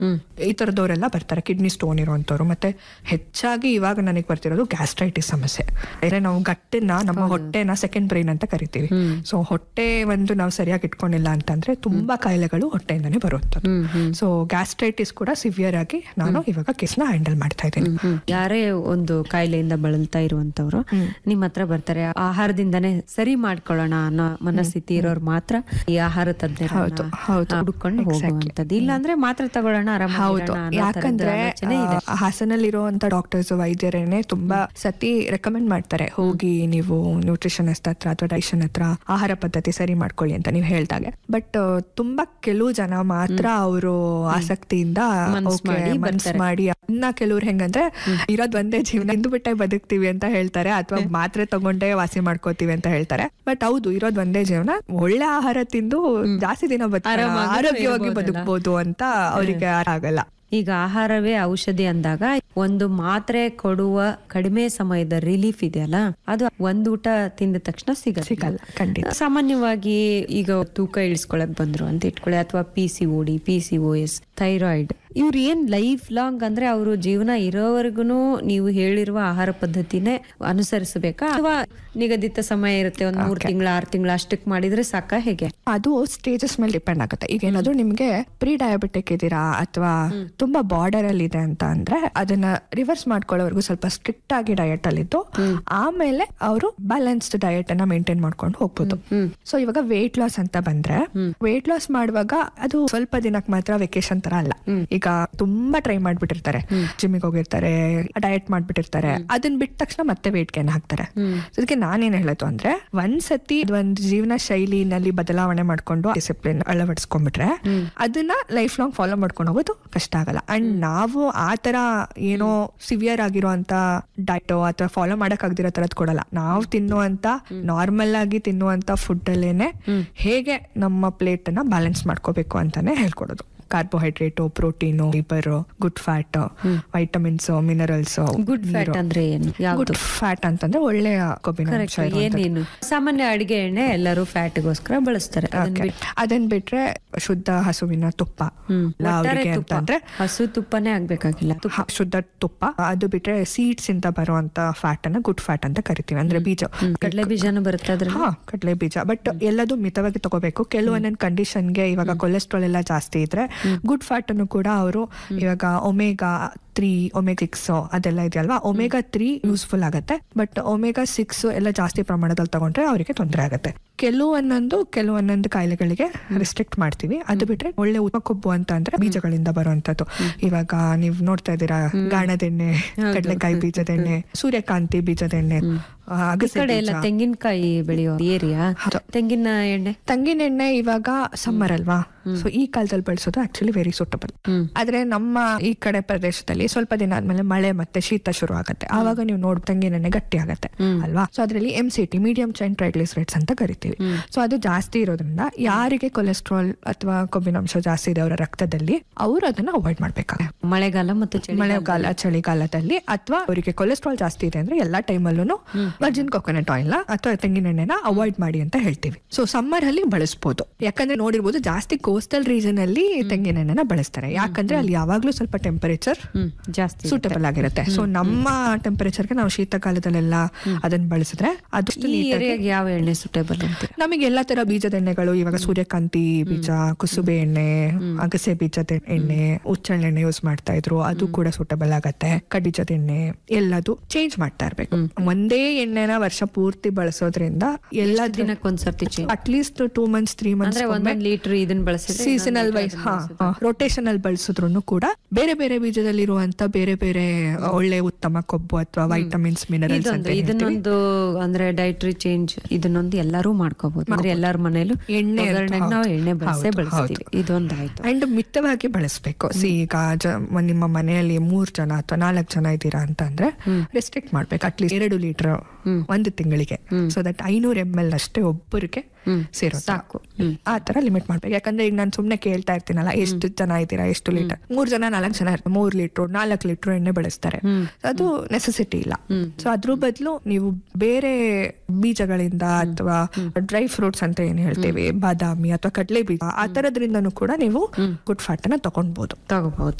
ಹ್ಮ್ ಈ ತರದವರೆಲ್ಲ ಬರ್ತಾರೆ kidney stone ಇರುವಂತವ್ರು ಮತ್ತೆ ಹೆಚ್ಚಾಗಿ ಇವಾಗ ನನಗೆ ಬರ್ತಿರೋದು ಗ್ಯಾಸ್ಟ್ರೈಟಿಸ್ ಸಮಸ್ಯೆ ಅಂದ್ರೆ ನಾವು ಗಟ್ಟನ್ನ ನಮ್ಮ ಹೊಟ್ಟೆನ ಸೆಕೆಂಡ್ ಬ್ರೈನ್ ಅಂತ ಕರಿತೀವಿ ಸೊ ಹೊಟ್ಟೆ ಒಂದು ನಾವು ಸರಿಯಾಗಿ ಇಟ್ಕೊಂಡಿಲ್ಲ ಅಂತಂದ್ರೆ ತುಂಬಾ ಕಾಯಿಲೆಗಳು ಹೊಟ್ಟೆಯಿಂದಾನೇ ಬರುವಂತದ್ದು ಹ್ಮ್ ಹ್ಮ್ ಸೊ ಗ್ಯಾಸ್ಟ್ರೈಟಿಸ್ ಕೂಡ ಸಿವಿಯರ್ ಆಗಿ ನಾನು ಇವಾಗ ಕೇಸ್ನ ಹ್ಯಾಂಡಲ್ ಮಾಡ್ತಾ ಇದ್ದೀನಿ ಹ್ಮ್. ಯಾರೇ ಒಂದು ಕಾಯಿಲೆಯಿಂದ ಬಳಲ್ತಾ ಇರುವಂತವ್ರು ನಿಮ್ ಹತ್ರ ಬರ್ತಾರೆ ಆಹಾರದಿಂದನೇ ಸರಿ ಮಾಡ್ಕೊಳ್ಳೋಣ ಅನ್ನೋ ಮನಸ್ಥಿತಿ ಇರೋರು ಮಾತ್ರ ಈ ಆಹಾರ ತಜ್ಞರ ಹೌದು, ಹೌದು. ಹುಡುಕೊಂಡು ಹೋಗುವಂತದ್ದು ಇಲ್ಲ ಅಂದ್ರೆ ಮಾತ್ರ ತಗೊಳ್ಳೋಣ ಹೌದು ಆರಾಮಾಗಿರೋಣ ಅನ್ನೋ ಥರದ್ದು ಯಾಕಂದ್ರೆ ಆಲೋಚನೆ ಇದೆ ಆ, ಹಾಸನಲ್ಲಿರುವಂತ ಡಾಕ್ಟರ್ಸ್ ವೈದ್ಯರೇನೆ ತುಂಬಾ ಸತಿ ರೆಕಮೆಂಡ್ ಮಾಡ್ತಾರೆ ಹೋಗಿ ನೀವು ನ್ಯೂಟ್ರಿಷನಿಸ್ಟ್ ಹತ್ರ ಅಥವಾ ಡೈಷನ್ ಹತ್ರ ಆಹಾರ ಪದ್ಧತಿ ಸರಿ ಮಾಡ್ಕೊಳ್ಳಿ ಅಂತ ನೀವು ಹೇಳ್ದಾಗೆ ಬಟ್ ತುಂಬಾ ಕೆಲವು ಜನ ಮಾತ್ರ ಅವರು ಆಸಕ್ತಿಯಿಂದ ಮನ್ಸ್ okay, ಮಾಡಿ ಮನ್ಸ್ ಮಾಡಿ ಇನ್ನ ಕೆಲವ್ರು ಹೆಂಗಂದ್ರೆ ಇರೋದ್ ಒಂದೇ ಜೀವನ ಇಂದು ಬಿಟ್ಟೆ ಬದುಕ್ತಿವಿ ಅಂತ ಹೇಳ್ತಾರೆ ಅಥವಾ ಮಾತ್ರೆ ತಗೊಂಡೇ ವಾಸಿ ಮಾಡ್ಕೋತೀವಿ ಅಂತ ಹೇಳ್ತಾರೆ ಬಟ್ ಹೌದು ಇರೋದ್ ಒಂದೇ ಜೀವನ ಒಳ್ಳೆ ಆಹಾರ ತಿಂದು ಜಾಸ್ತಿ ದಿನ ಬದುಕ ಆರಾಮಾಗಿ ಆರೋಗ್ಯವಾಗಿ ಇರ್ಬೋದಲ್ಲ. ಬದುಕ್ಬೋದು ಅಂತ ಅವರಿಗೆ ಆಗಲ್ಲ ಈಗ ಆಹಾರವೇ ಔಷಧಿ ಅಂದಾಗ ಒಂದು ಮಾತ್ರೆ ಕೊಡುವ ಕಡಿಮೆ ಸಮಯದ ರಿಲೀಫ್ ಇದೆಯಲ್ಲ ಅದು ಒಂದ್ ಊಟ ತಿಂದ ತಕ್ಷಣ ಸಿಗಲ್ಲ ಸಿಗಲ್ಲ ಖಂಡಿತ ಸಾಮಾನ್ಯವಾಗಿ ಈಗ ತೂಕ ಇಳಿಸ್ಕೊಳಕ್ ಬಂದ್ರು ಅಂತ ಇಟ್ಕೊಳ್ಳಿ ಅಥವಾ P C O D P C O S thyroid ಇವ್ರು ಏನ್ ಲೈಫ್ ಲಾಂಗ್ ಅಂದ್ರೆ ಅವರು ಜೀವನ ಇರೋವರೆಗೂ ನೀವು ಹೇಳಿರುವ ಆಹಾರ ಪದ್ಧತಿನೇ ಅನುಸರಿಸಬೇಕಾ ಅಥವಾ ನಿಗದಿತ ಸಮಯ ಇರುತ್ತೆ ಒಂದ್ ಮೂರ್ ತಿಂಗಳ ಆರ್ ತಿಂಗಳ ಅಷ್ಟಕ್ ಮಾಡಿದ್ರೆ ಸಾಕ ಹೇಗೆ ಅದು ಸ್ಟೇಜಸ್ ಮೇಲೆ ಡಿಪೆಂಡ್ ಆಗುತ್ತೆ ಈಗ ಏನಾದ್ರು ನಿಮ್ಗೆ ಪ್ರೀ ಡಯಾಬಿಟಿಕ್ ಇದ್ದೀರಾ ಅಥವಾ ತುಂಬಾ ಬಾರ್ಡರ್ ಅಲ್ಲಿ ಇದೆ ಅಂತ ಅಂದ್ರೆ ಅದನ್ನ ರಿವರ್ಸ್ ಮಾಡ್ಕೊಳ್ಳೋವರೆಗೂ ಸ್ವಲ್ಪ ಸ್ಟ್ರಿಕ್ಟ್ ಆಗಿ ಡಯಟ್ ಅಲ್ಲಿ ಇದ್ದು ಆಮೇಲೆ ಅವರು ಬ್ಯಾಲೆನ್ಸ್ಡ್ ಡಯಟ್ ಅನ್ನ ಮೇಂಟೈನ್ ಮಾಡ್ಕೊಂಡು ಹೋಗ್ಬೋದು ಸೊ ಇವಾಗ ವೇಟ್ ಲಾಸ್ ಅಂತ ಬಂದ್ರೆ ವೇಟ್ ಲಾಸ್ ಮಾಡುವಾಗ ಅದು ಸ್ವಲ್ಪ ದಿನಕ್ಕೆ ಮಾತ್ರ ವೆಕೇಶನ್ ತರ ಅಲ್ಲ ಈಗ ತುಂಬಾ ಟ್ರೈ ಮಾಡ್ಬಿಟ್ಟಿರ್ತಾರೆ ಜಿಮ್ಮಿಗೆ ಹೋಗಿರ್ತಾರೆ ಡಯಟ್ ಮಾಡ್ಬಿಟ್ಟಿರ್ತಾರೆ ಅದನ್ನ ಬಿಟ್ಟ ತಕ್ಷಣ ಮತ್ತೆ ವೇಟ್ ಗೇನ್ ಹಾಕ್ತಾರೆ So ಅದಕ್ಕೆ ನಾನೇನ್ ಹೇಳೋದು ಅಂದ್ರೆ ಒಂದ್ಸತಿ ಒಂದ್ ಜೀವನ ಶೈಲಿನಲ್ಲಿ ಬದಲಾವಣೆ ಮಾಡ್ಕೊಂಡು ಡಿಸಿಪ್ಲಿನ್ ಅಳವಡಿಸ್ಕೊಂಡ್ಬಿಟ್ರೆ ಅದನ್ನ ಲೈಫ್ ಲಾಂಗ್ ಫಾಲೋ ಮಾಡ್ಕೊಂಡು ಹೋಗೋದು ಕಷ್ಟ ಆಗಲ್ಲ ಅಂಡ್ ನಾವು ಆ ತರ ಏನೋ ಸಿವಿಯರ್ ಆಗಿರುವಂತ ಡಯಟೋ ಅಥವಾ ಫಾಲೋ ಮಾಡಕ್ ಆಗದಿರೋ ತರದ್ ಕೊಡಲ್ಲ ನಾವು ತಿನ್ನುವಂತ ನಾರ್ಮಲ್ ಆಗಿ ತಿನ್ನುವಂತ ಫುಡ್ ಅಲ್ಲೇನೆ ಹೇಗೆ ನಮ್ಮ ಪ್ಲೇಟ್ ಅನ್ನ ಬ್ಯಾಲೆನ್ಸ್ ಮಾಡ್ಕೋಬೇಕು ಅಂತಾನೆ ಹೇಳ್ಕೊಡೋದು carbohydrate protein fibre good fat vitamins minerals good fat ಅಂದ್ರೆ ಏನು ಯಾವ್ದು ಗುಡ್ ಫ್ಯಾಟ್ ಅಂತಂದ್ರೆ ಒಳ್ಳೆಯ ಕೊಬ್ಬಿನ ಅಂಶ Correct. ಇರುವಂತದ್ದು. ಏನೇನು ಸಾಮಾನ್ಯ ಅಡಿಗೆ ಎಣ್ಣೆ ಎಲ್ಲರೂ ಫ್ಯಾಟ್ಗೋಸ್ಕರ ಬಳಸ್ತಾರೆ ಅದನ್ನ Okay. ಬಿಟ್ಟು ಅದನ್ ಬಿಟ್ರೆ ಶುದ್ಧ ಹಸುವಿನ ತುಪ್ಪ ಹ್ಮ್. ಇಲ್ಲ ಒಟ್ಟಾರೆ ಅವ್ರಿಗೆ ತುಪ್ಪ. ಅಂತಂದ್ರೆ ಹಸು ತುಪ್ಪನೇ ಆಗ್ಬೇಕಾಗಿಲ್ಲ ತುಪ್ಪ ಹ, ಶುದ್ಧ ತುಪ್ಪ ಅದು ಬಿಟ್ರೆ ಸೀಡ್ಸ್ ಇಂದ ಬರುವಂತ ಫ್ಯಾಟ್ ಅನ್ನ ಗುಡ್ ಫ್ಯಾಟ್ ಅಂತ ಕರಿತೀವಿ ಅಂದ್ರೆ ಬೀಜ ಕಡಲೆ ಬೀಜನೂ ಬರುತ್ತೆ ಅದ್ರಲ್ಲಿ ಹಾ ಕಡಲೆ ಬೀಜ ಬಟ್ ಎಲ್ಲದೂ ಮಿತವಾಗಿ ತಗೋಬೇಕು ಕೆಲವೊಂದೊಂದು ಕಂಡೀಷನ್ಗೆ ಇವಾಗ ಕೊಲೆಸ್ಟ್ರಾಲ್ ಎಲ್ಲ ಜಾಸ್ತಿ ಇದ್ರೆ ಗುಡ್ ಫ್ಯಾಟ್ ಅನ್ನು ಕೂಡ ಅವರು ಇವಾಗ ಒಮೆಗಾ ತ್ರೀ ಒಮೆಗಾ ಸಿಕ್ಸ್ ಅದೆಲ್ಲ ಇದೆಯಲ್ವಾ ಒಮೆಗಾ ತ್ರೀ ಯೂಸ್ಫುಲ್ ಆಗುತ್ತೆ ಬಟ್ ಒಮೆಗಾ ಸಿಕ್ಸ್ ಎಲ್ಲ ಜಾಸ್ತಿ ಪ್ರಮಾಣದಲ್ಲಿ ತಗೊಂಡ್ರೆ ಅವರಿಗೆ ತೊಂದರೆ ಆಗುತ್ತೆ ಕೆಲವೊಂದೊಂದು ಕೆಲವೊಂದೊಂದು ಕಾಯಿಲೆಗಳಿಗೆ ರಿಸ್ಟ್ರಿಕ್ಟ್ ಮಾಡ್ತೀವಿ ಅದು ಬಿಟ್ರೆ ಒಳ್ಳೆ ಉತ್ತಮ ಕೊಬ್ಬು ಅಂತ ಅಂದ್ರೆ ಬೀಜಗಳಿಂದ ಬರುವಂತದ್ದು ಇವಾಗ ನೀವು ನೋಡ್ತಾ ಇದ್ದೀರಾ ಗಾಣದೆಣ್ಣೆ ಕಡಲೆಕಾಯಿ ಬೀಜದೆಣ್ಣೆ ಸೂರ್ಯಕಾಂತಿ ಬೀಜದೆಣ್ಣೆ ಆ, ಈ ಅಗಸೆ ಕಡೆ ಎಲ್ಲ ಬೀಜ. ತೆಂಗಿನಕಾಯಿ ಬೆಳೆಯೋ ಏರಿಯಾ ಹೌದು. ತೆಂಗಿನ ಎಣ್ಣೆ ತಂಗಿನ ಎಣ್ಣೆ ಇವಾಗ ಸಮ್ಮರ್ ಅಲ್ವಾ ಸೊ ಈ ಕಾಲದಲ್ಲಿ ಬಳಸೋದು ಆಕ್ಚುಲಿ ವೆರಿ ಸೂಟಬಲ್ ಹ್ಮ್. ಆದ್ರೆ ನಮ್ಮ ಈ ಕಡೆ ಪ್ರದೇಶದಲ್ಲಿ ಸ್ವಲ್ಪ ದಿನ ಆದ್ಮೇಲೆ ಮಳೆ ಮತ್ತೆ ಶೀತ ಶುರು ಆಗುತ್ತೆ ಆವಾಗ ನೀವು ನೋಡ್ ತಂಗಿನ ಎಣ್ಣೆ ಗಟ್ಟಿ ಆಗುತ್ತೆ ಅಲ್ವಾ ಸೊ ಅದ್ರಲ್ಲಿ M C T medium chain triglycerides ಅಂತ ಕರಿತೀವಿ ಸೊ ಅದು ಜಾಸ್ತಿ ಇರೋದ್ರಿಂದ ಯಾರಿಗೆ ಕೊಲೆಸ್ಟ್ರಾಲ್ ಅಥವಾ ಕೊಬ್ಬಿನಾಂಶ ಜಾಸ್ತಿ ಇದೆ ಅವರ ರಕ್ತದಲ್ಲಿ ಅವರು ಅದನ್ನ ಅವಾಯ್ಡ್ ಮಾಡ್ಬೇಕಾಗುತ್ತೆ ಮಳೆಗಾಲ ಮತ್ತು ಚಳಿ ಮಳೆಗಾಲ ಚಳಿಗಾಲದಲ್ಲಿ ಅಥವಾ ಅವರಿಗೆ ಕೊಲೆಸ್ಟ್ರಾಲ್ ಜಾಸ್ತಿ ಇದೆ ಅಂದ್ರೆ ಎಲ್ಲಾ ಟೈಮಲ್ಲೂ ವರ್ಜಿನ್ ಕೊಕೊನಟ್ ಆಯಿಲ್ ಅಥವಾ ತೆಂಗಿನ ಎಣ್ಣೆನ ಅವಾಯ್ಡ್ ಮಾಡಿ ಅಂತ ಹೇಳ್ತೀವಿ ಸೊ ಸಮ್ಮರ್ ಅಲ್ಲಿ ಬಳಸಬಹುದು ಯಾಕಂದ್ರೆ ನೋಡಿರ್ಬೋದು ಜಾಸ್ತಿ ಕೋಸ್ಟಲ್ ರೀಜನ್ ಅಲ್ಲಿ ತೆಂಗಿನ ಎಣ್ಣೆನ ಬಳಸ್ತಾರೆ ಯಾಕಂದ್ರೆ ಅಲ್ಲಿ ಯಾವಾಗ್ಲೂ ಸ್ವಲ್ಪ ಟೆಂಪರೇಚರ್ ಹ್ಮ್ ಜಾಸ್ತಿ ಸೂಟಬಲ್ ಆಗಿರುತ್ತೆ ಸೊ ನಮ್ಮ ಟೆಂಪರೇಚರ್ಗೆ ನಾವು ಶೀತಕಾಲದಲ್ಲೆಲ್ಲ ಅದನ್ನ ಬಳಸಿದ್ರೆ ಅದಷ್ಟು ಈ ನೀಟಾಗಿ ಏರಿಯಾಗೆ ಯಾವ ಎಣ್ಣೆ ಸೂಟೇಬಲ್ ಅಂತ ನಮಗೆ ಎಲ್ಲಾ ತರ ಬೀಜದ ಎಣ್ಣೆಗಳು ಇವಾಗ ಸೂರ್ಯಕಾಂತಿ ಬೀಜ ಕುಸುಬೆ ಎಣ್ಣೆ ಅಗಸೆ ಬೀಜದ ಎಣ್ಣೆ ಉಚ್ಚಳೆಣ್ಣೆ ಯೂಸ್ ಮಾಡ್ತಾ ಇದ್ರು ಅದು ಕೂಡ ಸೂಟಬಲ್ ಆಗತ್ತೆ ಕಡಿಜದ ಎಣ್ಣೆ ಎಲ್ಲದು ಚೇಂಜ್ ಮಾಡ್ತಾ ಇರ್ಬೇಕು ಒಂದೇ ಎಣ್ಣೆನ ವರ್ಷ ಪೂರ್ತಿ ಬಳಸೋದ್ರಿಂದ ಎಲ್ಲ ದಿನಕ್ಕೆ ಒಂದ್ಸರ್ತಿ change. At least two months three months ಅಂದ್ರೆ ಒಂದೊಂದ್ ಲೀಟರ್ ಇದನ್ನ ಬಳಸಿದ್ರೆ ಸೀಸನಲ್ ವೈಸ್ ಹಾ ರೊಟೇಷನ್ ಅಲ್ಲಿ ಬಳಸಿದ್ರು ಕೂಡ ಬೇರೆ ಬೇರೆ ಬೀಜದಲ್ಲಿರುವಂತ ಬೇರೆ ಬೇರೆ ಒಳ್ಳೆ ಉತ್ತಮ ಕೊಬ್ಬು ಅಥವಾ ವೈಟಮಿನ್ಸ್ ಮಿನರಲ್ಸ್ ಅಂತ ಇದೊಂದು ಇದನ್ನೊಂದು ಅಂದ್ರೆ ಡೈಟ್ರಿ ಚೇಂಜ್ ಇದನ್ನೊಂದು ಎಲ್ಲಾರು ಮಾಡ್ಕೋಬಹುದು ಅಂದ್ರೆ ಎಲ್ಲಾರ ಮನೇಲೂ ಎಣ್ಣೆ ಅಂತ ಒಗ್ಗರಣೆಗೆ ನಾವು ಹೌದು. ಎಣ್ಣೆ ಬಳಸೇ ಹೌದು, ಬಳಸ್ತೀವಿ ಇದೊಂದು ಆಯ್ತು ಅಂಡ್ ಮಿತವಾಗಿ ಬಳಸಬೇಕು ಸಿ ಈಗ ಜ- ಮ- ನಿಮ್ಮ ಮನೆಯಲ್ಲಿ ಮೂರ್ ಜನ ಅಥವಾ ನಾಲ್ಕು ಜನ ಇದ್ದೀರಾ ಅಂತ ಅಂದ್ರೆ ರೆಸ್ಟ್ರಿಕ್ಟ್ ಮಾಡ್ಬೇಕು ಅಟ್ಲೀಸ್ಟ್ ಎರಡು ಲೀಟರ್ ಒಂದು ತಿಂಗಳಿಗೆ ಸೊ ದಟ್ ಐನೂರು ಎಮ್ ಎಲ್ ಅಷ್ಟೇ ಒಬ್ಬರಿಗೆ ಸೇರೋ ಸಾಕು. ಆ ತರ ಲಿಮಿಟ್ ಮಾಡ್ಬೇಕು ಯಾಕಂದ್ರೆ ಈಗ ನಾನು ಸುಮ್ನೆ ಕೇಳ್ತಾ ಇರ್ತೀನಲ್ಲ ಎಷ್ಟು ಜನ ಇದ್ದೀರಾ ಎಷ್ಟು ಲೀಟರ್ ಮೂರ್ ಜನ ನಾಲ್ಕು ಜನ ಇರ್ತಾರೆ ಮೂರ್ ಲೀಟ್ರು ನಾಲ್ಕು ಲೀಟ್ರು ಎಣ್ಣೆ ಬೆಳೆಸ್ತಾರೆ ಅದು ನೆಸೆಸಿಟಿ ಇಲ್ಲ ಸೊ ಅದ್ರ ಬದಲು ನೀವು ಬೇರೆ ಬೀಜಗಳಿಂದ ಅಥವಾ ಡ್ರೈ ಫ್ರೂಟ್ಸ್ ಅಂತ ಏನ್ ಹೇಳ್ತೇವೆ ಬಾದಾಮಿ ಅಥವಾ ಕಡಲೆ ಬೀಜ ಆ ತರದ್ರಿಂದನೂ ಕೂಡ ನೀವು ಗುಡ್ ಫ್ಯಾಟ್ ಅನ್ನ ತಗೊಳ್ಬಹುದು ತಗೋಬಹುದು